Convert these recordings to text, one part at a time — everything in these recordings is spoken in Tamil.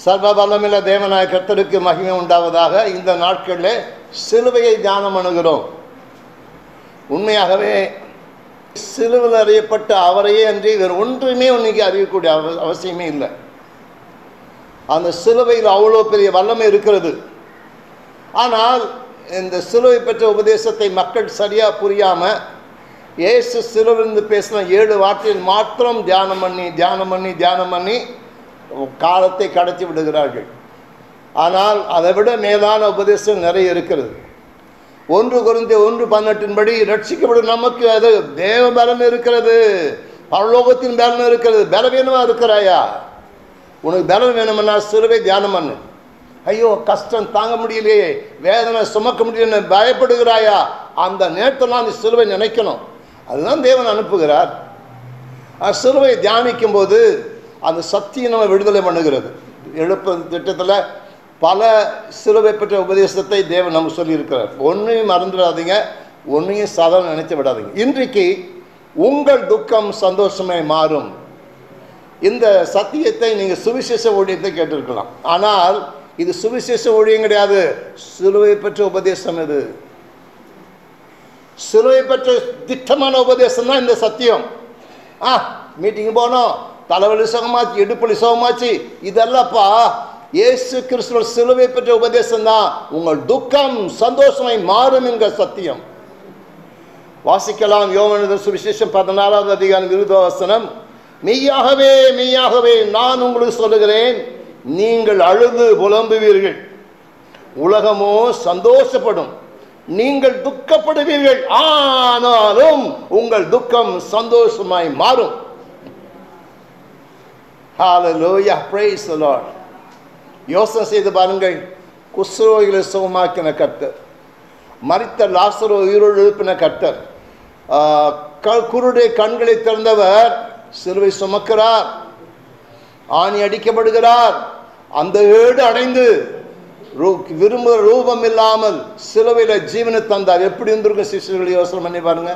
சர்வ வல்லமில்ல தேவனாய கர்த்தருக்கு மகிமை உண்டாவதாக இந்த நாட்களில் சிலுவையை தியானம் அணுகிறோம் உண்மையாகவே சிலுவையில் அறியப்பட்ட அவரையே அன்றி வேறு ஒன்றுமே இன்னைக்கு அறியக்கூடிய அவ அவசியமே இல்லை அந்த சிலுவையில் அவ்வளோ பெரிய வல்லமை இருக்கிறது ஆனால் இந்த சிலுவை பெற்ற உபதேசத்தை மக்கள் சரியாக புரியாமல் இயேசு சிலுவிலிருந்து பேசின ஏழு வார்த்தையில் மாத்திரம் தியானம் பண்ணி தியானம் பண்ணி தியானம் பண்ணி காலத்தை கடத்தி விடுகிறார்கள் ஆனால் அதை விட மேலான உபதேசம் நிறைய இருக்கிறது ஒன்று குறைந்த ஒன்று பன்னெட்டின்படி ரட்சிக்கப்படும் நமக்கு அது தேவ பலன் இருக்கிறது பரலோகத்தின் பலன் இருக்கிறது பலவீனமாக இருக்கிறாயா உனக்கு பலன் வேணும்னா சிலுவை தியானம் பண்ணு ஐயோ கஷ்டம் தாங்க முடியலையே வேதனை சுமக்க முடியலன்னு பயப்படுகிறாயா அந்த நேரத்தெல்லாம் நீ சிலுவை நினைக்கணும் அதுதான் தேவன் அனுப்புகிறார் அஹ் சிலுவை தியானிக்கும் போது அந்த சக்தியை நம்ம விடுதலை பண்ணுகிறது எழுப்பு திட்டத்தில் பல சிலுவை பெற்ற உபதேசத்தை தேவன் நமக்கு சொல்லியிருக்கிறார் ஒன்றையும் மறந்துடாதீங்க ஒன்றையும் சாதாரண நினைத்து விடாதீங்க இன்றைக்கு உங்கள் துக்கம் சந்தோஷமே மாறும் இந்த சத்தியத்தை நீங்கள் சுவிசேஷ ஊழியத்தை கேட்டிருக்கலாம் ஆனால் இது சுவிசேஷ ஊழியம் கிடையாது சிலுவை பெற்ற உபதேசம் இது சிலுவை பெற்ற திட்டமான உபதேசம் தான் இந்த சத்தியம் ஆ மீட்டிங் போனோம் தலைவலி சுகமாச்சு இடுப்பலி சுகமாச்சு இதெல்லாம்ப்பா இயேசு கிறிஸ்துவர் சிலுவை பெற்ற உபதேசம் தான் உங்கள் துக்கம் சந்தோஷமாய் மாறும் என்கிற சத்தியம் வாசிக்கலாம் யோவனது சுவிசேஷம் பதினாறாவது அதிகாரம் விருதவசனம் மெய்யாகவே மெய்யாகவே நான் உங்களுக்கு சொல்லுகிறேன் நீங்கள் அழுது புலம்புவீர்கள் உலகமோ சந்தோஷப்படும் நீங்கள் துக்கப்படுவீர்கள் ஆனாலும் உங்கள் துக்கம் சந்தோஷமாய் மாறும் Hallelujah. Praise the Lord. யோசனை செய்து பாருங்கள் குஷ்ரோகிகளை சுகமாக்கின கர்த்தர் மறித்த லாசரோ உயிரோடு எழுப்பின கர்த்தர் ஆஹ், க- குருடைய கண்களை திறந்தவர் சிலுவை சுமக்கிறார் ஆணி அடிக்கப்படுகிறார் அந்த ஏடு அடைந்து ரூ- விரும்புகிற ரூபம் இல்லாமல் சிலுவையில் ஜீவனை தந்தார் எப்படி இருந்திருக்கும் சிஷ்யர்கள் யோசனை பண்ணி பாருங்க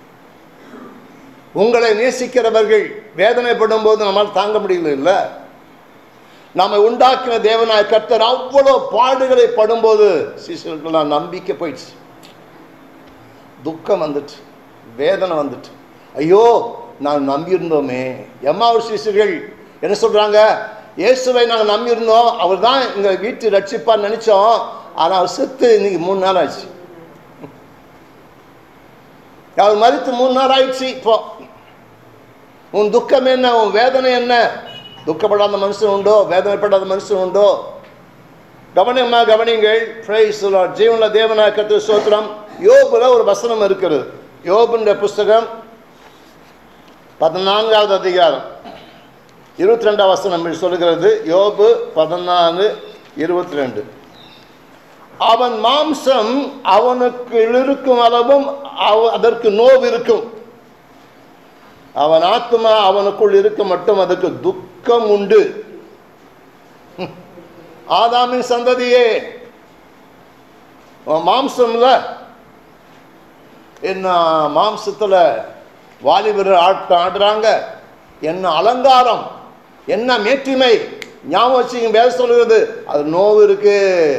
உங்களை நேசிக்கிறவர்கள் வேதனைப்படும் போது நம்மால் தாங்க முடியல இல்லை நம்மை உண்டாக்கின தேவனாய கர்த்தர் அவ்வளோ பாடுகளை படும்போது சிஷ்யர்களுக்கெல்லாம் நம்பிக்கை போயிடுச்சு துக்கம் வந்துட்டு வேதனை வந்துட்டு ஐயோ நான் நம்பியிருந்தோமே எம்மாவூர் சிஷ்யர்கள் என்ன சொல்றாங்க இயேசுவை நாங்கள் நம்பியிருந்தோம் அவர் தான் எங்கள் வீட்டு ரட்சிப்பான்னு நினைச்சோம் ஆனால் அவர் செத்து இன்னைக்கு மூணு நாள் ஆயிடுச்சு அவர் மறித்து மூணு நாள் ஆயிடுச்சு இப்போ உன் துக்கம் என்ன உன் வேதனை என்ன துக்கப்படாத மனுஷன் உண்டோ வேதனைப்படாத மனுஷன் உண்டோ கவனியம்மா கவனிங்கள் பிரைஸ் ஜீவன தேவனாய கத்து சோத்திரம் யோபுல ஒரு வசனம் இருக்கிறது யோபுன்ற புஸ்தகம் பதினான்காவது அதிகாரம் இருபத்தி ரெண்டாம் வசனம் இப்படி சொல்லுகிறது யோபு பதினாலு இருபத்தி ரெண்டு அவன் மாம்சம் அவனுக்கு இருக்கும் அளவும் அவ- அதற்கு நோவு இருக்கும் அவன் ஆத்மா அவனுக்குள் இருக்க மட்டும் அதுக்கு துக்கம் உண்டு ஹம். ஆதாமின் சந்ததியே உன் மாம்சம்ல என்ன மாம்சத்துல வாலிபர் ஆட்டம் ஆடுறாங்க என்ன அலங்காரம் என்ன மேற்றுமை ஞாபகம் வச்சுங்க வேலை சொல்லுகிறது அது நோவு இருக்கு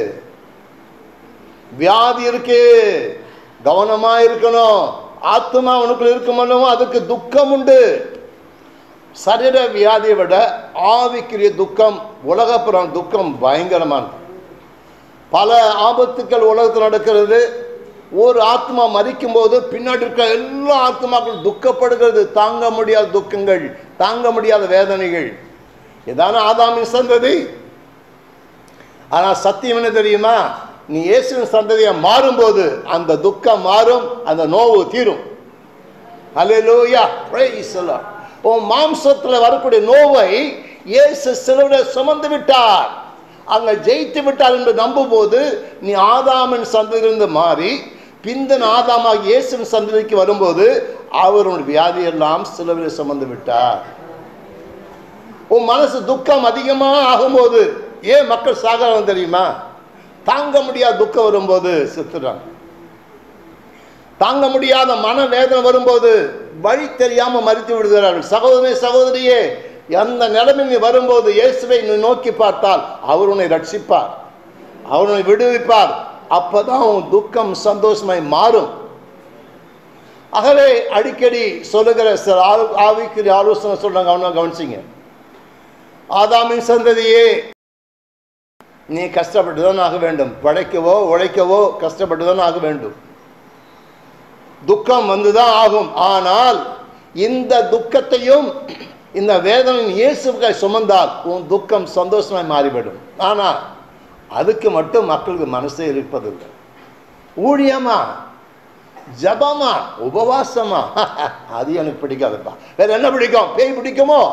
வியாதி இருக்கு கவனமா இருக்கணும் ஆத்மா உனக்குள்ள இருக்குமல்லவோ அதுக்கு துக்கம் உண்டு சரீர வியாதியை விட ஆவிக்குரிய துக்கம் உலகப்புறம் துக்கம் பயங்கரமானது பல ஆபத்துக்கள் உலகத்தில் நடக்கிறது ஒரு ஆத்மா மறிக்கும் போது பின்னாடி இருக்க எல்லா ஆத்மாக்கள் துக்கப்படுகிறது தாங்க முடியாத துக்கங்கள் தாங்க முடியாத வேதனைகள் இதான ஆதாமின் சந்ததி ஆனால் சத்தியம் என்ன தெரியுமா நீ இயேசுவின் சந்ததியை மாறும்போது அந்த துக்கம் மாறும் அந்த நோவு தீரும் ஹalleluya praise the Lord உன் மாம்சத்தில் வரக்கூடிய நோவை இயேசு சிலுவையில் சுமந்து விட்டார் அங்க ஜெயித்து விட்டார் என்று நம்பும்போது நீ ஆதாமின் சந்ததியிலிருந்து மாறி பிந்தன் ஆதாமாக இயேசுவின் சந்ததிக்கு வரும்போது அவருடைய வியாதியெல்லாம் சிலுவையில் சுமந்து விட்டார் உன் மனசு துக்கம் அதிகமாக ஆகும்போது ஏன் மக்கள் சாகரம் தெரியுமா தாங்க முடியாத துக்கம் வரும்போது செத்துறாங்க தாங்க முடியாத மன வேதனை வரும்போது வழி தெரியாம மறித்து விடுகிறார்கள் சகோதரி சகோதரியே அந்த நிலைமை நீ வரும்போது இயேசுவை நீ நோக்கி பார்த்தால் அவர் உன்னை ரட்சிப்பார் அவர் உன்னை விடுவிப்பார் அப்பதான் உன் துக்கம் சந்தோஷமாய் மாறும் ஆகவே அடிக்கடி சொல்லுகிற சில ஆலோ- ஆவிக்குரிய ஆலோசனை சொல்றாங்க அவனை கவனிச்சிங்க ஆதாமின் சந்ததியே நீ கஷ்டப்பட்டு தான் ஆக வேண்டும் படைக்கவோ உழைக்கவோ கஷ்டப்பட்டு தான் ஆக வேண்டும் துக்கம் வந்துதான் ஆகும் ஆனால் இந்த துக்கத்தையும் இந்த வேதனையின் இயேசுக்காய் சுமந்தால் உன் துக்கம் சந்தோஷமாய் மாறிவிடும் ஆனால் அதுக்கு மட்டும் மக்களுக்கு மனசே இருப்பதில்லை ஊழியமா ஜபமா உபவாசமா அது எனக்கு பிடிக்காதுப்பா வேற என்ன பிடிக்கும் பேய் பிடிக்குமோ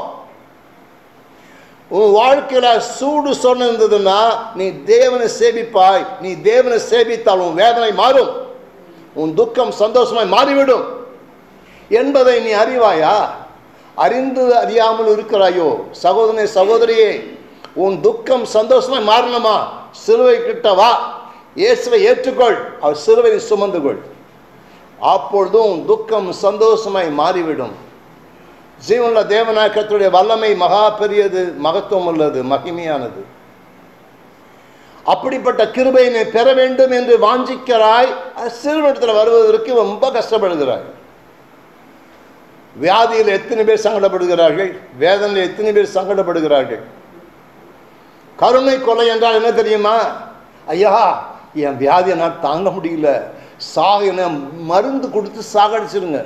உன் வாழ்க்கையில சூடு சொன்ன இருந்ததுன்னா நீ தேவனை சேவிப்பாய் நீ தேவனை சேவித்தால் உன் வேதனை மாறும் உன் துக்கம் சந்தோஷமாய் மாறிவிடும் என்பதை நீ அறிவாயா அறிந்து அறியாமல் இருக்கிறாயோ சகோதரனே சகோதரியே உன் துக்கம் சந்தோஷமாய் மாறணுமா சிலுவை கிட்ட வா இயேசுவை ஏற்றுக்கொள் அவர் சிலுவை சுமந்து கொள் அப்பொழுதும் உன் துக்கம் சந்தோஷமாய் மாறிவிடும் ஜீவனுள்ள தேவநாயகத்துடைய வல்லமை மகா பெரியது மகத்துவம் உள்ளது மகிமையானது அப்படிப்பட்ட கிருபையை நீ பெற வேண்டும் என்று வாஞ்சிக்கிறாய் சிறுவனத்தில் வருவதற்கு ரொம்ப கஷ்டப்படுகிறாய் வியாதியில் எத்தனை பேர் சங்கடப்படுகிறார்கள் வேதனையில் எத்தனை பேர் சங்கடப்படுகிறார்கள் கருணை கொலை என்றால் என்ன தெரியுமா ஐயா என் வியாதியை நான் தாங்க முடியல சாக என்ன மருந்து கொடுத்து சாகடிச்சிருங்க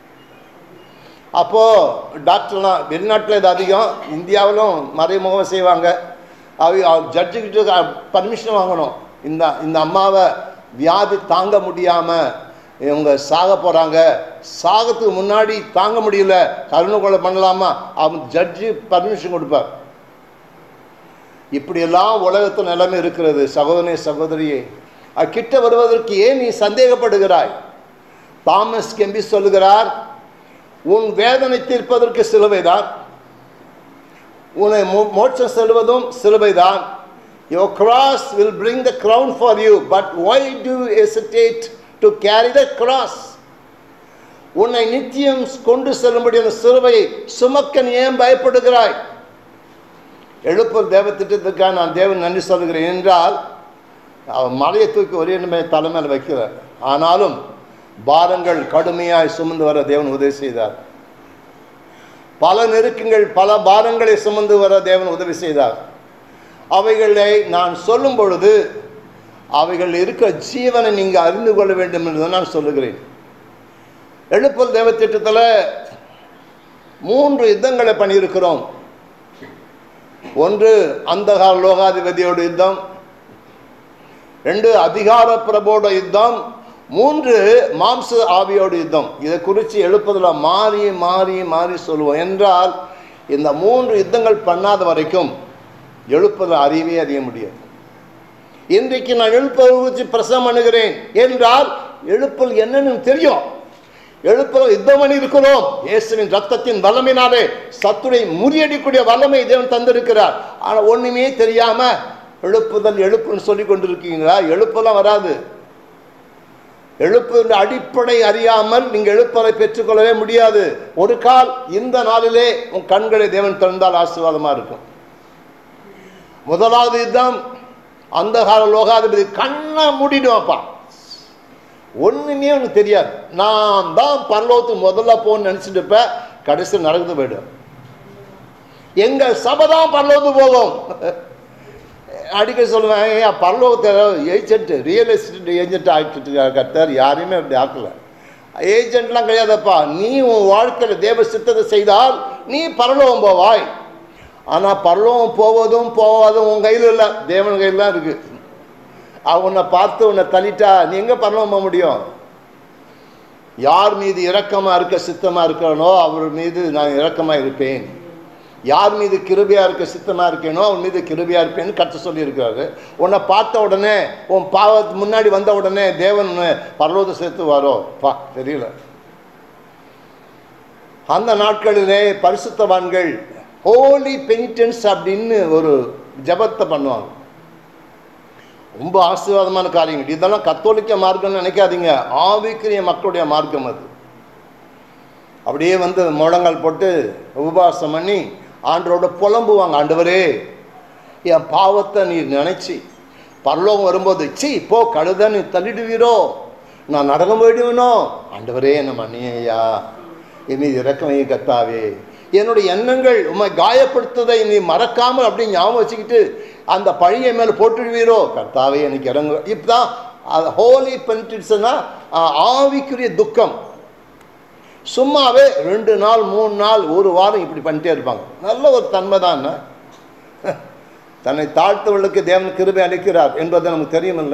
அப்போது டாக்டர்லாம் வெளிநாட்டில் இது அதிகம் இந்தியாவிலும் மறைமுகம் செய்வாங்க அவ ஜட்ஜுக்கிட்ட பர்மிஷன் வாங்கணும் இந்த இந்த அம்மாவை வியாதி தாங்க முடியாமல் இவங்க சாக போகிறாங்க சாகத்துக்கு முன்னாடி தாங்க முடியல கருணை கொலை பண்ணலாமா அவன் ஜட்ஜு பர்மிஷன் கொடுப்பார் இப்படியெல்லாம் உலகத்தில் நிலைமை இருக்கிறது சகோதரனே சகோதரியே அது கிட்ட வருவதற்கு ஏன் நீ சந்தேகப்படுகிறாய் தாமஸ் கெம்பி சொல்லுகிறார் உன் வேதனை தீர்ப்பதற்கு சிலுவைதான் உன்னை மோ- மோட்சம் செல்வதும் சிலுவைதான் Your cross will bring the crown for you, but why do you hesitate to carry the cross? உன்னை நித்தியம் கொண்டு செல்லும்படியான சிலுவையை சுமக்க நீ ஏன் பயப்படுகிறாய் எழுப்பல் தேவ திட்டத்துக்காக நான் தேவன் நன்றி சொல்கிறேன் என்றால் அவன் மலையை தூக்கி ஒரே நிமிட தலைமையில் வைக்கிறார் ஆனாலும் பாரங்கள் கடுமையாய் சுமந்து வர தேவன் உதவி செய்தார் பல நெருக்கங்கள் பல பாரங்களை சுமந்து வர தேவன் உதவி செய்தார் அவைகளை நான் சொல்லும் பொழுது அவைகள் இருக்கிற ஜீவனை நீங்கள் அறிந்து கொள்ள வேண்டும் என்று தான் நான் சொல்லுகிறேன் எழுப்பல் தேவ திட்டத்தில் மூன்று யுத்தங்களை பண்ணியிருக்கிறோம் ஒன்று அந்தகார லோகாதிபதியோட யுத்தம் ரெண்டு அதிகார பிரபோட யுத்தம் மூன்று மாம்ச ஆவியோட யுத்தம் இதை குறித்து எழுப்பதில் மாறி மாறி மாறி சொல்லுவோம் என்றால் இந்த மூன்று யுத்தங்கள் பண்ணாத வரைக்கும் எழுப்பதில் அறிவே அறிய முடியாது இன்றைக்கு நான் எழுப்பதை குறித்து பிரசவம் பண்ணுகிறேன் என்றால் எழுப்பல் என்னன்னு தெரியும் எழுப்பல் யுத்தம் பண்ணி இருக்கிறோம் இயேசுவின் ரத்தத்தின் வல்லமையினாலே சத்துரை முறியடிக்கூடிய வல்லமை தேவன் தந்திருக்கிறார் ஆனால் ஒண்ணுமே தெரியாம எழுப்புதல் எழுப்புன்னு சொல்லி கொண்டிருக்கீங்களா எழுப்பெல்லாம் வராது எழுப்புகின்ற அடிப்படை அறியாமல் நீங்கள் எழுப்பலை பெற்றுக்கொள்ளவே முடியாது ஒரு கால் இந்த நாளிலே உன் கண்களை தேவன் திறந்தால் ஆசீர்வாதமா இருக்கும் முதலாவது யுத்தம் அந்த கால லோகாதிபதி கண்ணை மூடிடுவாப்பா ஒண்ணுமே உனக்கு தெரியாது நான் தான் பரலோகத்துக்கு முதல்ல போன்னு நினைச்சிட்டு இருப்ப கடைசி நடந்து போயிடும் எங்க சபை தான் பரலோகத்துக்கு போகும் அடிக்கடி சொல்லுவேன் ஏன் பரலோகத்தில் ஏஜென்ட் ரியல் எஸ்டேட் ஏஜென்ட் ஆக்கிட்டு கர்த்தர் யாரையுமே அப்படி ஆக்கல ஏஜென்ட்லாம் கிடையாதப்பா நீ உன் வாழ்க்கையில் தேவ சித்தத்தை செய்தால் நீ பரலோகம் போவாய் ஆனால் பரலோகம் போவதும் போவாதும் உன் கையில் இல்லை தேவன் கையில் தான் இருக்கு அவன் உன்னை பார்த்து உன்னை தள்ளிட்டா நீ எங்கே பரலோகம் போக முடியும் யார் மீது இரக்கமாக இருக்க சித்தமாக இருக்கிறானோ அவர் மீது நான் இரக்கமாக இருப்பேன் யார் மீது கிருபையாக இருக்க சித்தமாக இருக்கேனோ அவன் மீது கிருபையாக இருப்பேன்னு கற்று சொல்லியிருக்காரு உன்னை பார்த்த உடனே உன் பாவத்துக்கு முன்னாடி வந்த உடனே தேவன் உன்னை பரலோக சேர்த்து வாரோ பா தெரியல அந்த நாட்களிலே பரிசுத்தவான்கள் ஹோலி பெனிட்டன்ஸ் அப்படின்னு ஒரு ஜபத்தை பண்ணுவாங்க ரொம்ப ஆசீர்வாதமான காரியங்கள் இதெல்லாம் கத்தோலிக்க மார்க்கம்னு நினைக்காதீங்க ஆவிக்குரிய மக்களுடைய மார்க்கம் அது அப்படியே வந்து முழங்கால் போட்டு உபவாசம் பண்ணி ஆண்டரோட புலம்புவாங்க ஆண்டவரே என் பாவத்தை நீர் நினைச்சி பரலோகம் வரும்போது சீ போ கழுத நீ தள்ளிடுவீரோ நான் நரகம் போயிடுவேனோ ஆண்டவரே என்ன மன்னியா என் மீது இறக்கமையை கத்தாவே என்னுடைய எண்ணங்கள் உண்மை காயப்படுத்துவதை நீ மறக்காமல் அப்படி ஞாபகம் வச்சுக்கிட்டு அந்த பழியை மேலே போட்டுடுவீரோ கர்த்தாவே எனக்கு இறங்கு இப்பதான் அது ஹோலி பென்டிட்ஸ்னா ஆவிக்குரிய துக்கம் சும்மாவே ரெண்டு நாள் மூணு நாள் ஒரு வாரம் இப்படி பண்ணிட்டே இருப்பாங்க நல்ல ஒரு தன்மை தான் தன்னை தாழ்த்தவர்களுக்கு தேவன் கிருபை அளிக்கிறார் என்பது நமக்கு தெரியுமில்ல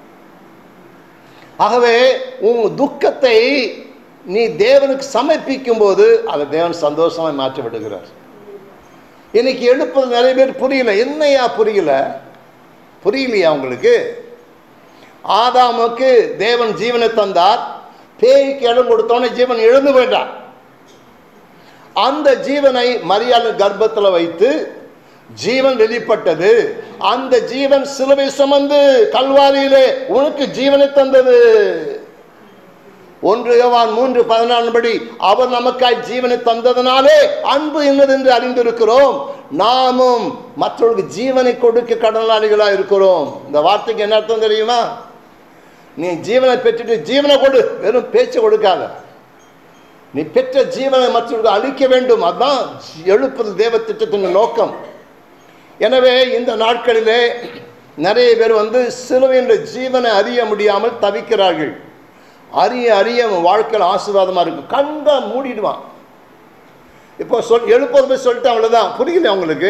ஆகவே உன் துக்கத்தை நீ தேவனுக்கு சமர்ப்பிக்கும் போது அதை தேவன் சந்தோஷமாய் மாற்றி விடுகிறார் இன்னைக்கு எழுப்பது நிறைய பேர் புரியல என்னையா புரியல புரியலையா உங்களுக்கு ஆதாமுக்கு தேவன் ஜீவனை தந்தார் பேய்க்கு இடம் கொடுத்தோன்னே ஜீவன் இழந்து போயிட்டான் அந்த ஜீவனை மரியாதை கர்ப்பத்தில் வைத்து ஜீவன் வெளிப்பட்டது அந்த ஜீவன் சிலுவை சுமந்து கல்வாரியிலே உனக்கு ஜீவனை தந்தது ஒன்று யோவான் மூன்று பதினாலு படி அவர் நமக்காய் ஜீவனை தந்ததனாலே அன்பு என்னது என்று அறிந்திருக்கிறோம் நாமும் மற்றவர்களுக்கு ஜீவனை கொடுக்க கடனாளிகளா இருக்கிறோம் இந்த வார்த்தைக்கு என்ன அர்த்தம் தெரியுமா நீ ஜீவனை பெற்றுட்டு ஜீவனை கொடு வெறும் பேச்சு கொடுக்காத நீ பெற்ற ஜீவனை மற்றவர்களுக்கு அளிக்க வேண்டும் அதுதான் எழுப்புதல் தேவ திட்டத்தின் நோக்கம் எனவே இந்த நாட்களிலே நிறைய பேர் வந்து சிலுவைன்ற ஜீவனை அறிய முடியாமல் தவிக்கிறார்கள் அறிய அறிய அவன் வாழ்க்கையில் ஆசீர்வாதமாக இருக்கும் கண்ட மூடிடுவான் இப்போ சொல் எழுப்பது போய் சொல்லிட்டு அவ்வளோதான் புரியல உங்களுக்கு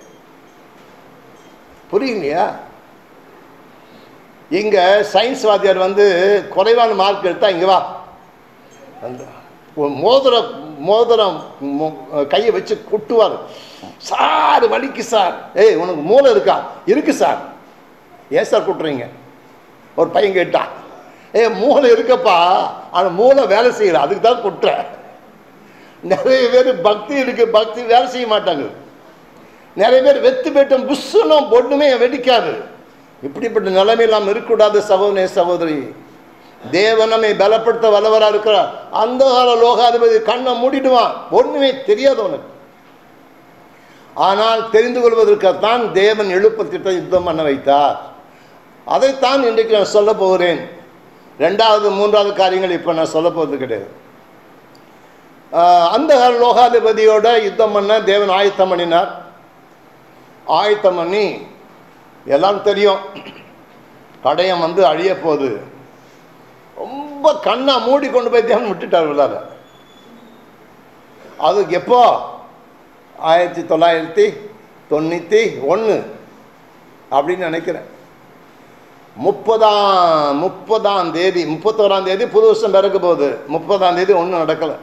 புரியலையா இங்கே சயின்ஸ் வாத்தியார் வந்து குறைவான மார்க் எடுத்தா இங்கே வா அந்த மோதிரம் மோதிரம் மோ- கையை வச்சு குட்டுவார் சார் வலிக்கு சார் ஏய் உனக்கு மூளை இருக்கா இருக்கு சார் ஏன் சார் குட்டுறீங்க ஒரு பையன் கேட்டான் ஏ மூளை இருக்கப்பா ஆனால் மூளை வேலை செய்யல அதுக்கு தான் குட்டுற நிறைய பேர் பக்தி இருக்கு பக்தி வேலை செய்ய மாட்டாங்க நிறைய பேர் வெத்து பெட்டும் புஷ்ஷனும் பொண்ணுமே வெடிக்காது இப்படிப்பட்ட நிலைமை நாம் இருக்கக்கூடாது சகோதரே சகோதரி தேவன் நம்மை பலப்படுத்த வல்லவரா இருக்கிறார் அந்த கால லோகாதிபதி கண்ணை மூடிடுவான் ஒண்ணுமே தெரியாது உனக்கு ஆனால் தெரிந்து கொள்வதற்குத்தான் தேவன் எழுப்ப திட்ட யுத்தம் பண்ண வைத்தார் அதைத்தான் இன்றைக்கு நான் சொல்ல போகிறேன் ரெண்டாவது மூன்றாவது காரியங்கள் இப்போ நான் சொல்ல போகிறது கிடையாது ஆஹ் அந்த கால லோகாதிபதியோட யுத்தம் பண்ண தேவன் ஆயத்தம் பண்ணினார் ஆயத்தம் பண்ணி எல்லாம் தெரியும் கடையம் வந்து அழிய போகுது ரொம்ப கண்ணா மூடி கொண்டு போய் தேவன் விட்டுட்டார் உள்ளார அதுக்கு எப்போ ஆயிரத்தி தொள்ளாயிரத்தி தொண்ணூற்றி ஒன்று அப்படின்னு நினைக்கிறேன் முப்பதாம் முப்பதாம் தேதி முப்பத்தோராம் தேதி புது வருஷம் பிறக்க போகுது முப்பதாம் தேதி ஒன்றும் நடக்கலை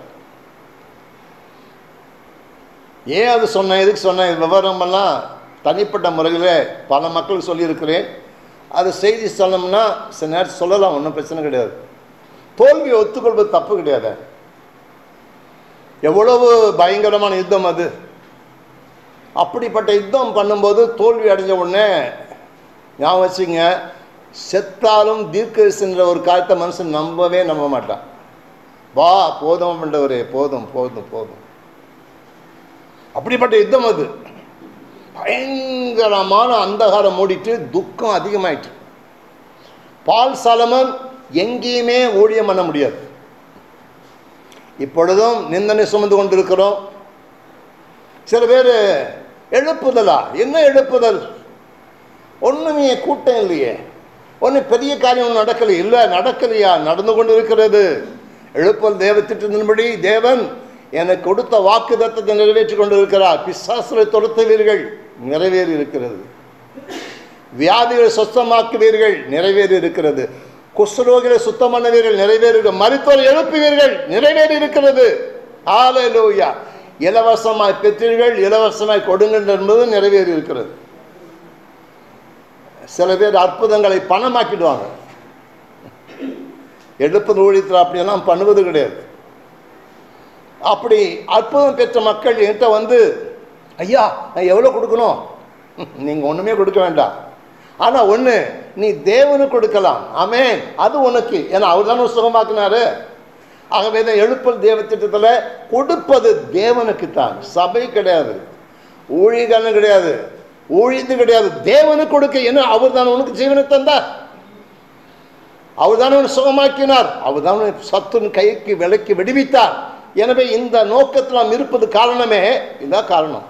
ஏன் அது சொன்னேன் எதுக்கு சொன்னேன் விவரமெல்லாம் தனிப்பட்ட முறையில் பல மக்களுக்கு சொல்லியிருக்கிறேன் அது செய்தி சொல்லணும்னா சில நேரம் சொல்லலாம் ஒன்றும் பிரச்சனை கிடையாது தோல்வியை ஒத்துக்கொள்வது தப்பு கிடையாது எவ்வளவு பயங்கரமான யுத்தம் அது அப்படிப்பட்ட யுத்தம் பண்ணும்போது தோல்வி அடைஞ்ச உடனே ஞாபகம் வச்சுங்க செத்தாலும் தீர்க்கரிசின்ற ஒரு காரியத்தை மனுஷன் நம்பவே நம்ப மாட்டான் வா போதும் பண்டவரே போதும் போதும் போதும் அப்படிப்பட்ட யுத்தம் அது பயங்கரமான அந்தகாரம் மூடிட்டு துக்கம் அதிகமாயிட்டு பால் சாலமன் எங்கேயுமே ஊழியம் பண்ண முடியாது இப்பொழுதும் நிந்தனை சுமந்து கொண்டிருக்கிறோம் சில பேர் எழுப்புதலா என்ன எழுப்புதல் ஒன்றுமே கூட்டம் இல்லையே ஒன்றும் பெரிய காரியம் ஒன்றும் நடக்கலை இல்லை நடக்கலையா நடந்து கொண்டு இருக்கிறது எழுப்பல் தேவ திட்டத்தின்படி தேவன் எனக்கு கொடுத்த வாக்கு தத்தத்தை நிறைவேற்றி கொண்டு இருக்கிறார் பிசாசுரை துரத்துவீர்கள் நிறைவேறி இருக்கிறது வியாதிகளை சுத்தமாக்குவீர்கள் நிறைவேறி இருக்கிறது குஷ்டரோகிகளை சுத்தம் பண்ணுவீர்கள் நிறைவேறி மருத்துவர் எழுப்புவீர்கள் நிறைவேறி இருக்கிறது ஆலையிலூயா இலவசமாய் பெற்றீர்கள் இலவசமாய் கொடுங்கள் என்பது நிறைவேறி இருக்கிறது சில பேர் அற்புதங்களை பணமாக்கிடுவாங்க எழுப்பு ஊழியத்தில் அப்படியெல்லாம் பண்ணுவது கிடையாது அப்படி அற்புதம் பெற்ற மக்கள் என்கிட்ட வந்து ஐயா நான் எவ்வளோ கொடுக்கணும் நீங்கள் ஒன்றுமே கொடுக்க வேண்டாம் ஆனால் ஒன்று நீ தேவனுக்கு கொடுக்கலாம் ஆமென் அது உனக்கு ஏன்னா அவர் தானே சுகமாக்குனாரு ஆகவே தான் எழுப்பல் தேவ திட்டத்தில் கொடுப்பது தேவனுக்கு தான் சபை கிடையாது ஊழியக்காரன் கிடையாது ஊழியது கிடையாது தேவனுக்கு கொடுக்க என்ன அவர் தான் உனக்கு ஜீவனை தந்தார் அவர் தான் உன்னை சுகமாக்கினார் அவர் தான் உன்னை சத்துன் கைக்கு விலைக்கு விடுவித்தார் எனவே இந்த நோக்கத்தில் நாம் இருப்பது காரணமே இதான் காரணம்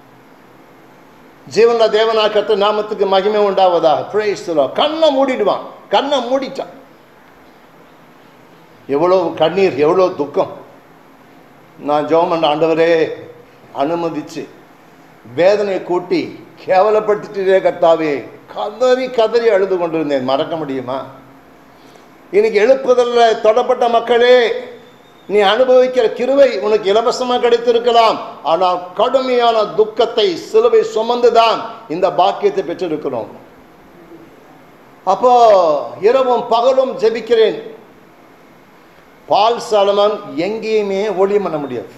ஜீவன்ல தேவனாக்கத்து நாமத்துக்கு மகிமை உண்டாவதா praise the Lord. கண்ணை மூடிடுவான் கண்ணை மூடிட்டான் எவ்வளோ கண்ணீர் எவ்வளோ துக்கம் நான் ஜெபம் பண்ண ஆண்டவரே அனுமதிச்சு வேதனை கூட்டி கேவலப்படுத்திட்டே கத்தாவே கதறி கதறி அழுது கொண்டிருந்தேன் மறக்க முடியுமா இன்னைக்கு எழுப்புதல்ல தொடப்பட்ட மக்களே நீ அனுபவிக்கிற கிருவை உனக்கு இலவசமாக கிடைத்திருக்கலாம் ஆனால் கடுமையான துக்கத்தை சிலுவை சுமந்துதான் இந்த பாக்கியத்தை பெற்றிருக்கிறோம் அப்போ இரவும் பகலும் ஜெபிக்கிறேன் பால் சாலமன் எங்கேயுமே ஒளி பண்ண முடியாது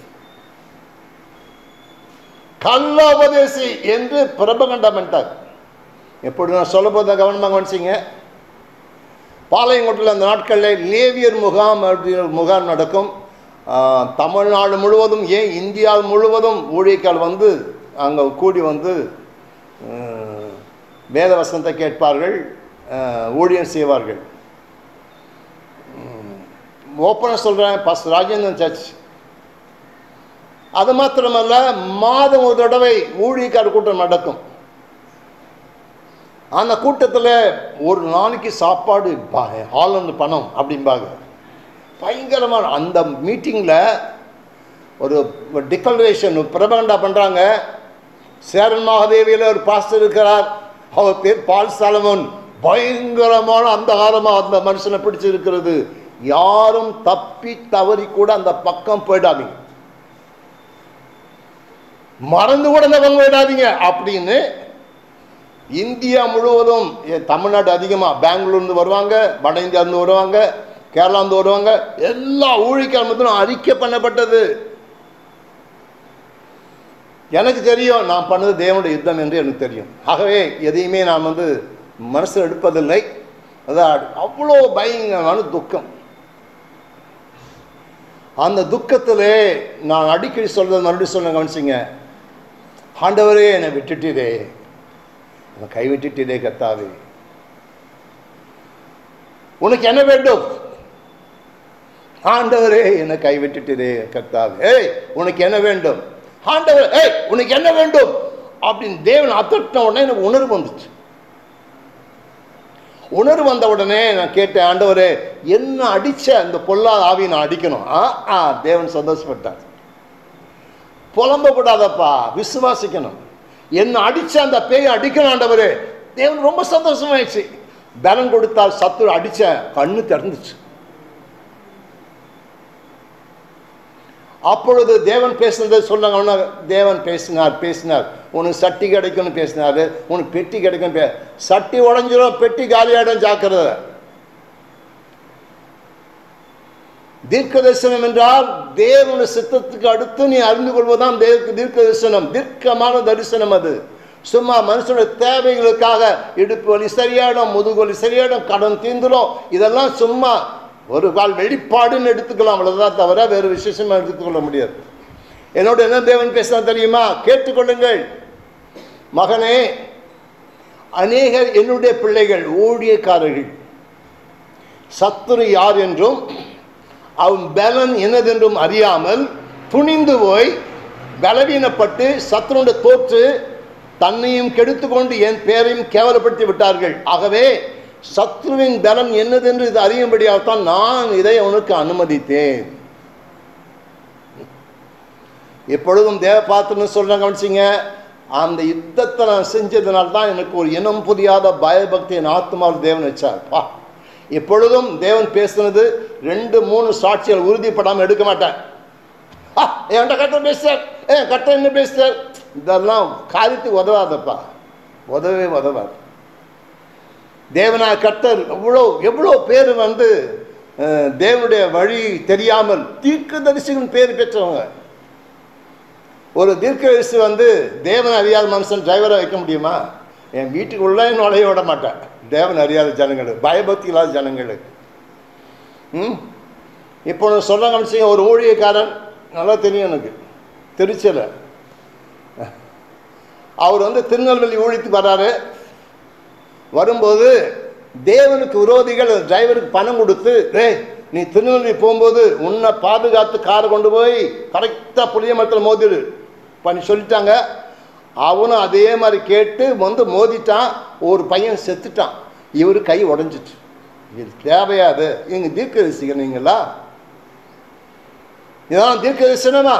கள்ள உபதேசி என்று பிரபகண்டம் பண்ணிட்டார் எப்படி நான் சொல்ல போத கவனமாக கவனிச்சிங்க பாளையங்கோட்டில் அந்த நாட்களில் லேவியர் முகாம் அப்படிங்கிற ஒரு முகாம் நடக்கும் ஆஹ், தமிழ்நாடு முழுவதும் ஏன் இந்தியா முழுவதும் ஊழியக்கால் வந்து அங்கே கூடி வந்து ஆஹ், வேத வசனத்தை கேட்பார்கள் ஆஹ், ஊழியம் செய்வார்கள் ஓப்பனாக சொல்கிறேன் பஸ் ராஜேந்திரன் சர்ச் அது மாத்திரமல்ல மாதம் ஒரு தடவை ஊழியக்கார் கூட்டம் நடக்கும் அந்த கூட்டத்தில் ஒரு நாளைக்கு சாப்பாடு ஹாலந்து பணம் அப்படிம்பாங்க பயங்கரமான அந்த மீட்டிங்கில் ஒரு டிக்ளரேஷன் பிரபகண்டா பண்ணுறாங்க சேரன் மகாதேவியில் ஒரு பாஸ்டர் இருக்கிறார் அவர் பேர் பால் சாலமன் பயங்கரமான அந்தகாரமாக அந்த மனுஷனை பிடிச்சிருக்கிறது யாரும் தப்பி தவறி கூட அந்த பக்கம் போயிடாதீங்க மறந்து கூட இந்த பக்கம் போயிடாதீங்க அப்படின்னு இந்தியா முழுவதும் ஏ- தமிழ்நாடு அதிகமாக பெங்களூர்லேருந்து வருவாங்க வட இந்தியாவிலேருந்து வருவாங்க கேரளாந்து வருவாங்க எல்லா ஊழிக்காரமத்திலும் அறிக்கை பண்ணப்பட்டது எனக்கு தெரியும் நான் பண்ணது தேவனுடைய யுத்தம் என்று எனக்கு தெரியும் ஆகவே எதையுமே நான் வந்து மனசு எடுப்பதில்லை அதான் அவ்வளோ பயங்கரமான துக்கம் அந்த துக்கத்திலே நான் அடிக்கடி சொல்றது மறுபடியும் சொல்ல கவனிச்சிங்க ஆண்டவரே என்னை விட்டுட்டீரே என்னை கைவிட்டுட்டீரே கத்தாவே உனக்கு என்ன வேண்டும் ஆண்டவரே என்னை கைவிட்டுட்டீரே கர்த்தாவே ஏய் உனக்கு என்ன வேண்டும் ஆண்டவர் ஏய் உனக்கு என்ன வேண்டும் அப்படின்னு தேவன் அத்தட்டின உடனே எனக்கு உணர்வு வந்துச்சு உணர்வு வந்த உடனே நான் கேட்டேன் ஆண்டவரே என்ன அடிச்ச அந்த பொல்லாத ஆவியை நான் அடிக்கணும் ஆ ஆ தேவன் சந்தோஷப்பட்டார் புலம்பக்கூடாதப்பா விசுவாசிக்கணும் என்ன அடிச்ச அந்த பேயை அடிக்கணும் ஆண்டவரே தேவன் ரொம்ப சந்தோஷமாயிடுச்சு பலன் கொடுத்தால் சத்துரு அடிச்ச கண்ணு திறந்துச்சு அப்பொழுது தேவன் பேசுனதை சொன்னாங்க தேவன் பேசினார் பேசினார் உனக்கு சட்டி கிடைக்கும்னு பேசினாரு உனக்கு பெட்டி கிடைக்கும் பே சட்டி உடஞ்சிரும் பெட்டி காலியாயிடும் ஜாக்கிரதை தீர்க்க தரிசனம் என்றால் தேவனுடைய சித்தத்துக்கு அடுத்து நீ அறிந்து கொள்வதுதான் தேவ தீர்க்க தரிசனம் தீர்க்கமான தரிசனம் அது சும்மா மனுஷனுடைய தேவைகளுக்காக இடுப்பு வலி சரியாயிடும் முதுகு வலி சரியாயிடும் கடன் தீந்துடும் இதெல்லாம் சும்மா ஒரு கால் வெளிப்பாடுன்னு எடுத்துக்கலாம் அவ்வளவுதான் தவிர வேறு விசேஷமா எடுத்துக்கொள்ள முடியாது என்னோட என்ன தேவன் பேசினா தெரியுமா கேட்டுக்கொள்ளுங்கள் மகனே அநேகர் என்னுடைய பிள்ளைகள் ஊழியக்காரர்கள் சத்துரு யார் என்றும் அவன் பலன் என்னதென்றும் அறியாமல் துணிந்து போய் பலவீனப்பட்டு சத்துருடைய தோற்று தன்னையும் கெடுத்துக்கொண்டு என் பேரையும் கேவலப்படுத்தி விட்டார்கள் ஆகவே சத்ருவின் பலன் என்னதென்று இது அறியும்படியாகத்தான் நான் இதை அவனுக்கு அனுமதித்தேன் எப்பொழுதும் தேவ பாத்திரன்னு சொல்றாங்க கவனிச்சிங்க அந்த யுத்தத்தை நான் செஞ்சதுனால தான் எனக்கு ஒரு இனம் புரியாத பயபக்தி என் ஆத்மாவில் தேவன் வச்சார் பா எப்பொழுதும் தேவன் பேசுனது ரெண்டு மூணு சாட்சிகள் உறுதிப்படாமல் எடுக்க மாட்டேன் ஆ என்கிட்ட கட்ட பேசுறார் ஏ கட்ட என்ன பேசுறார் இதெல்லாம் காரியத்துக்கு உதவாதப்பா உதவே உதவாது தேவனா கர்த்தர் எவ்வளோ எவ்வளோ பேர் வந்து அஹ், தேவனுடைய வழி தெரியாமல் தீர்க்கதரிசிகளின் பேர் பெற்றவங்க ஒரு தீர்க்கதரிசி வந்து தேவன் அறியாத மனுஷன் டிரைவரை வைக்க முடியுமா என் வீட்டுக்குள்ளே நுழைய விட மாட்டேன் தேவன் அறியாத ஜனங்களுக்கு பயபக்தி இல்லாத ஜனங்களுக்கு ம் இப்போ நான் சொல்ல கவனிச்சிங்க ஒரு ஊழியக்காரன் நல்லா தெரியும் எனக்கு திருச்சியில் அவர் வந்து திருநெல்வேலி ஊழியத்துக்கு வர்றாரு வரும்போது தேவனுக்கு விரோதிகள் டிரைவருக்கு பணம் கொடுத்து டேய் நீ திருநெல்வேலி போகும்போது உன்னை பாதுகாத்து காரை கொண்டு போய் கரெக்டாக புளிய மரத்தில் மோதிடு பண்ணி சொல்லிட்டாங்க அவனும் அதே மாதிரி கேட்டு வந்து மோதிட்டான் ஒரு பையன் செத்துட்டான் இவர் கை உடஞ்சிட்டு இது தேவையாது எங்கள் தீர்க்க ரசிக்கிறீங்களா இதான் தீர்க்க தரிசனமா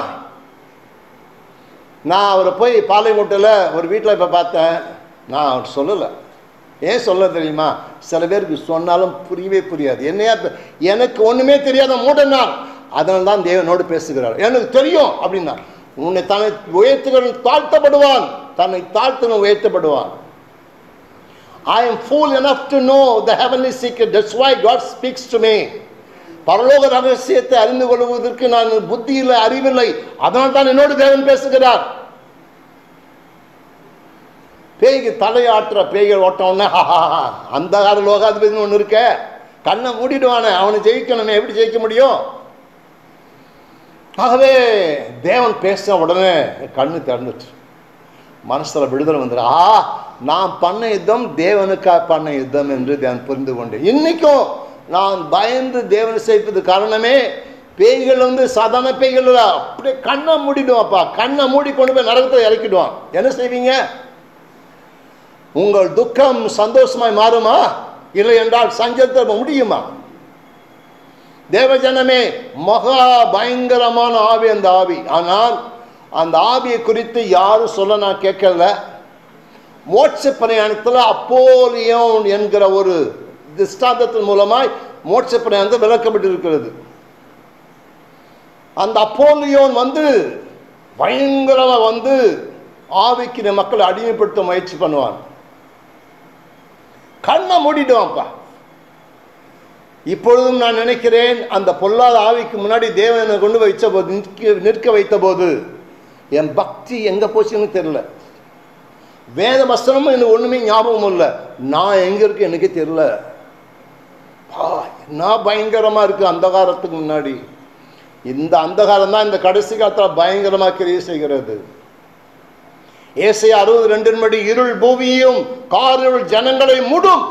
நான் அவரை போய் பாளையங்கோட்டையில் ஒரு வீட்டில் இப்போ பார்த்தேன் நான் அவர் சொல்லலை ஏன் சொல்ல தெரியுமா சில பேருக்கு சொன்னாலும் புரியவே புரியாது என்னையா பே- எனக்கு ஒன்றுமே தெரியாத மூடன் நான் அதனால தான் தேவனோடு பேசுகிறார் எனக்கு தெரியும் அப்படின்னா உன்னை தன்னை உயர்த்துகிறவன் தாழ்த்தப்படுவான் தன்னை தாழ்த்தவன் உயர்த்தப்படுவான் I am fool enough to know the heavenly secret. That's why God speaks to me. பரலோக ரகசியத்தை அறிந்து கொள்வதற்கு நான் புத்தி இல்லை அறிவில்லை அதனால் தான் என்னோடு தேவன் பேசுகிறார் பேய்க்கு தலையாட்டுற பேய்கள் ஓட்டம்னா அந்த கால லோகாதிபதினு ஒன்று இருக்க கண்ணை மூடிடுவானே அவனை ஜெயிக்கணுமே எப்படி ஜெயிக்க முடியும் ஆகவே தேவன் பேசின உடனே கண்ணு திறந்துச்சு மனசில் விடுதலை வந்துடு ஆ நான் பண்ண யுத்தம் தேவனுக்காக பண்ண யுத்தம் என்று தேவன் புரிந்து கொண்டேன் இன்னைக்கும் நான் பயந்து தேவனை செய்வது காரணமே பேய்கள் வந்து சாதாரண பேய்கள் இல்ல. அப்படியே கண்ணை மூடிடுவான்ப்பா கண்ணை மூடி கொண்டு போய் நரகத்தை இறக்கிடுவான் என்ன செய்வீங்க உங்கள் துக்கம் சந்தோஷமாய் மாறுமா இல்லை என்றால் சஞ்சத்தை முடியுமா தேவஜனமே மகா பயங்கரமான ஆவி அந்த ஆவி ஆனால் அந்த ஆவியை குறித்து யாரும் சொல்ல நான் கேட்கல மோட்ச பிரயாணத்தில் அப்போலியோன் என்கிற ஒரு திஷ்டாந்தத்தின் மூலமாய் மோட்ச பிரயாணத்தை விளக்கப்பட்டிருக்கிறது அந்த அப்போலியோன் வந்து பயங்கரமா வந்து ஆவிக்கு இந்த மக்களை அடிமைப்படுத்த முயற்சி பண்ணுவான் கண்ணை மூடிடுவான்ப்பா இப்பொழுதும் நான் நினைக்கிறேன் அந்த பொல்லாத ஆவிக்கு முன்னாடி தேவனை கொண்டு வைச்ச போது நிற்க நிற்க வைத்த போது என் பக்தி எங்க போச்சுன்னு தெரியல வேத வசனமும் எனக்கு ஒண்ணுமே ஞாபகம் இல்லை நான் எங்க இருக்கு எனக்கு தெரியல பா, என்ன பயங்கரமா இருக்கு அந்தகாரத்துக்கு முன்னாடி இந்த அந்தகாரம் தான் இந்த கடைசி காலத்தில் பயங்கரமா கிரியை செய்கிறது ஏசை அறுபது ரெண்டின் படி இருள் பூமியையும் காரிருள் ஜனங்களை மூடும்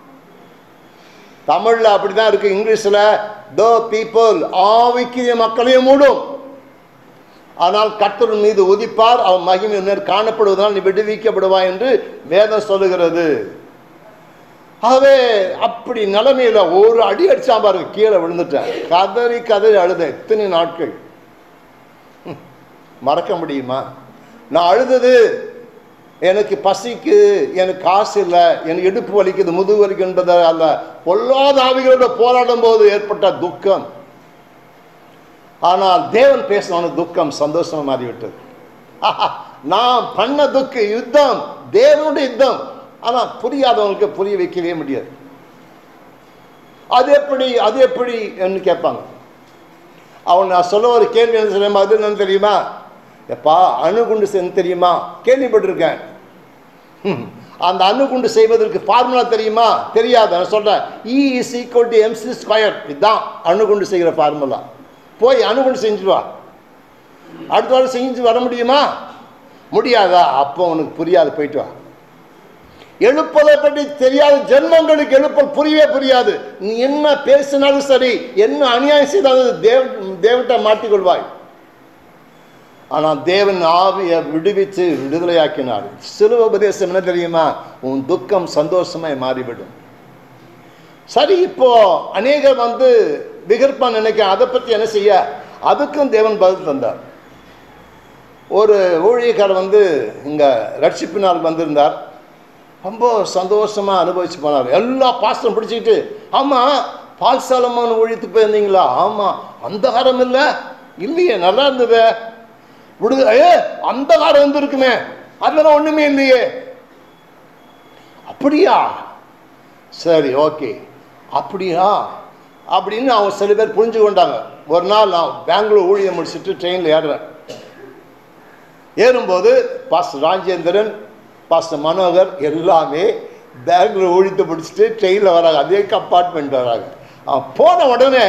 தமிழ்ல அப்படிதான் இருக்கு இங்கிலீஷ்ல த பீப்புள் ஆவிக்கிய மக்களையும் மூடும் ஆனால் கர்த்தர் மீது உதிப்பார் அவன் மகிமை நேர் காணப்படுவதனால் நீ விடுவிக்கப்படுவாய் என்று வேதம் சொல்லுகிறது ஆகவே அப்படி நிலைமையில ஒரு அடி அடிச்சா பாருங்க கீழே விழுந்துட்டேன் கதறி கதறி அழுதேன் இத்தனை நாட்கள் ஹம், மறக்க முடியுமா நான் அழுதது எனக்கு பசிக்கு எனக்கு காசு இல்லை எனக்கு இடுப்பு வலிக்குது முதுகு வலிக்கு என்பது அல்ல பொல்லாத ஆவிகளோட போராடும் போது ஏற்பட்ட துக்கம் ஆனால் தேவன் பேசின துக்கம் சந்தோஷமா மாறிவிட்டது ஆஹா, நான் பண்ண துக்க யுத்தம் தேவனுடைய யுத்தம் ஆனா புரியாதவங்களுக்கு புரிய வைக்கவே முடியாது அது எப்படி அது எப்படி என்று கேட்பாங்க அவன் நான் சொல்ல ஒரு கேள்வி என்ன சொல்லுமா அது என்னன்னு தெரியுமா எப்பா அணுகுண்டு செஞ்சு தெரியுமா கேள்விப்பட்டிருக்கேன் ஹம். அந்த அணுகுண்டு செய்வதற்கு ஃபார்முலா தெரியுமா தெரியாது நான் சொல்றேன் E is equal to MC square இதுதான் அணுகுண்டு செய்கிற ஃபார்முலா போய் அணுகுண்டு செஞ்சுட்டு வா அடுத்த வாரம் செஞ்சு வர முடியுமா முடியாதா அப்போ உனக்கு புரியாது போயிட்டு வா எழுப்பதை பற்றி தெரியாத ஜென்மங்களுக்கு எழுப்பல் புரியவே புரியாது நீ என்ன பேசினாலும் சரி என்ன அநியாயம் செய்தாலும் தேவ தேவட்ட மாட்டிக்கொள்வாய் ஆனால் தேவன் ஆவியை விடுவித்து விடுதலையாக்கினார் சிலுவ உபதேசம் என்ன தெரியுமா உன் துக்கம் சந்தோஷமாய் மாறிவிடும் சரி இப்போ அநேகர் வந்து விகற்பா நினைக்க அதை பற்றி என்ன செய்ய அதுக்கும் தேவன் பதில் தந்தார் ஒரு ஊழியக்காரர் வந்து இங்கே ரட்சிப்பு நாள் வந்திருந்தார் ரொம்ப சந்தோஷமாக அனுபவிச்சு போனார் எல்லா பாஸ்டரும் பிடிச்சிக்கிட்டு ஆமாம் பால்சாலமான ஊழியத்துக்கு போயிருந்தீங்களா ஆமாம் அந்த காரம் இல்லை இல்லையே நல்லா இருந்தது விடுது ஏ அந்த காரம் இருந்திருக்குமே அதெல்லாம் ஒன்றுமே இல்லையே அப்படியா சரி ஓகே அப்படியா அப்படின்னு அவங்க சில பேர் புரிஞ்சு கொண்டாங்க ஒரு நாள் நான் பெங்களூர் ஊழியம் முடிச்சுட்டு ட்ரெயினில் ஏறுறேன் ஏறும்போது பாஸ்டர் ராஜேந்திரன் பாஸ்டர் மனோகர் எல்லாமே பெங்களூர் ஊழியத்தை முடிச்சுட்டு ட்ரெயினில் வராங்க அதே கம்பார்ட்மெண்ட் வராங்க அவன் போன உடனே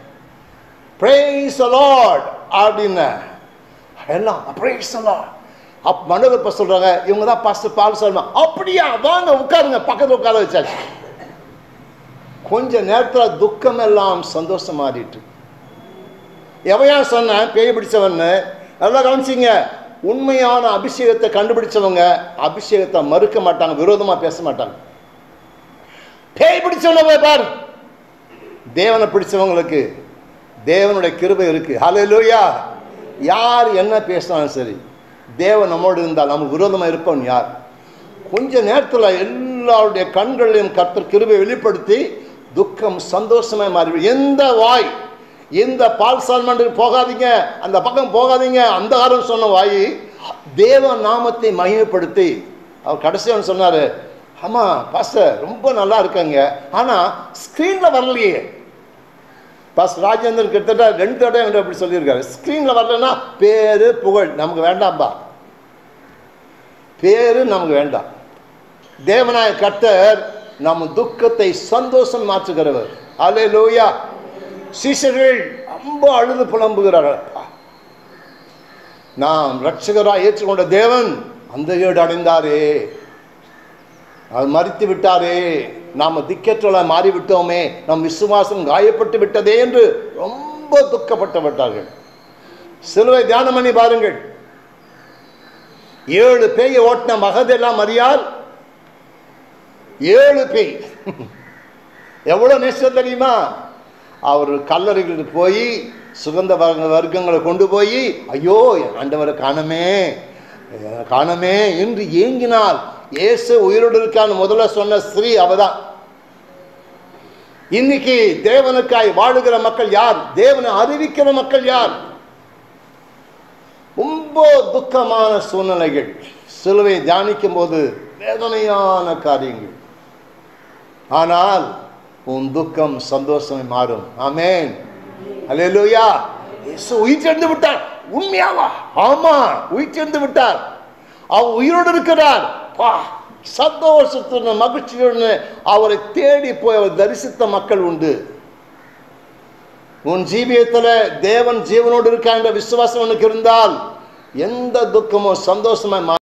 ப்ரேஸ் லார்ட் அப்படின்னு எல்லாம் ப்ரேஸ் லார்ட் அப் மண்டபர் இப்போ சொல்கிறாங்க இவங்க தான் பாஸ்டர் பால் சர்மா அப்படியா வாங்க உட்காருங்க பக்கத்தில் உட்கார வச்சாச்சு கொஞ்ச நேரத்தில் துக்கம் எல்லாம் சந்தோஷம் மாறிட்டு எவையா சொன்னேன் பேய் பிடிச்சவன்னு நல்லா கவனிச்சிங்க உண்மையான அபிஷேகத்தை கண்டுபிடிச்சவங்க அபிஷேகத்தை மறுக்க மாட்டாங்க விரோதமாக பேச மாட்டாங்க பேய் பிடிச்சவன பார் தேவனை பிடிச்சவங்களுக்கு தேவனுடைய கிருபை இருக்கு ஹalleluya யார் என்ன பேசினாலும் சரி தேவன் நம்மோடு இருந்தால் நம்ம விரோதமாக இருப்பவன் யார் கொஞ்ச நேரத்தில் எல்லாருடைய கண்களையும் கர்த்தர் கிருபை வெளிப்படுத்தி துக்கம் சந்தோஷமாய் மாறி எந்த வாய் எந்த பால் சால்மண்டுக்கு போகாதீங்க அந்த பக்கம் போகாதீங்க அந்த காரம் சொன்ன வாய் தேவ நாமத்தை மகிமைப்படுத்தி அவர் கடைசியாக சொன்னார் ஆமாம் பாஸ்டர் ரொம்ப நல்லா இருக்காங்க ஆனால் ஸ்க்ரீனில் வரலையே பாஸ் ராஜேந்திரன் கிட்டத்தட்ட ரெண்டு தடவை என்கிட்ட அப்படி சொல்லியிருக்காரு ஸ்க்ரீனில் வரலன்னா பேரு புகழ் நமக்கு வேண்டாம்பா பேரு நமக்கு வேண்டாம் தேவனாய கர்த்தர் நம் துக்கத்தை சந்தோஷம் மாற்றுகிறவர் அலே லோயா சீஷர்கள் ரொம்ப அழுது புலம்புகிறார்கள் அப்பா. நாம் ரட்சகராக ஏற்றுக்கொண்ட தேவன் அந்த ஏடு அடைந்தாரே அவர் மறித்து விட்டாரே நாம் திக்கற்றல மாறிவிட்டோமே நம் விசுவாசம் காயப்பட்டு விட்டதே என்று ரொம்ப துக்கப்பட்டு விட்டார்கள் சிலுவை தியானம் பண்ணி பாருங்கள் ஏழு பேயை ஓட்டின மகதெல்லாம் மறியால் ஏழு பேய் எவ்வளவு நேசம் தெரியுமா அவர் கல்லறைகளுக்கு போய் சுகந்த வர்க்க- வர்க்கங்களை கொண்டு போய் ஐயோ என் ஆண்டவரை காணமே அஹ் காணமே என்று ஏங்கினால் இயேசு உயிரோடு இருக்கான்னு முதல்ல சொன்ன ஸ்ரீ அவதான் இன்னைக்கு தேவனுக்காய் வாழுகிற மக்கள் யார் தேவனை அறிவிக்கிற மக்கள் யார் ரொம்ப துக்கமான சூழ்நிலைகள் சிலுவை தியானிக்கும் போது வேதனையான காரியங்கள் ஆனால் உன் துக்கம் சந்தோஷமே மாறும் ஆமென் அல்லேலூயா இயேசு உயிர் சேர்ந்து விட்டார் உண்மையாவா ஆமா உயிர் சேர்ந்து விட்டார் அவர் உயிரோடு இருக்கிறார் பா சந்தோஷத்துடன் மகிழ்ச்சியுடன் அவரை தேடி போய் அவர் தரிசித்த மக்கள் உண்டு உன் ஜீவியத்தில் தேவன் ஜீவனோடு இருக்கான்ற விசுவாசம் உனக்கு இருந்தால் எந்த துக்கமோ சந்தோஷமா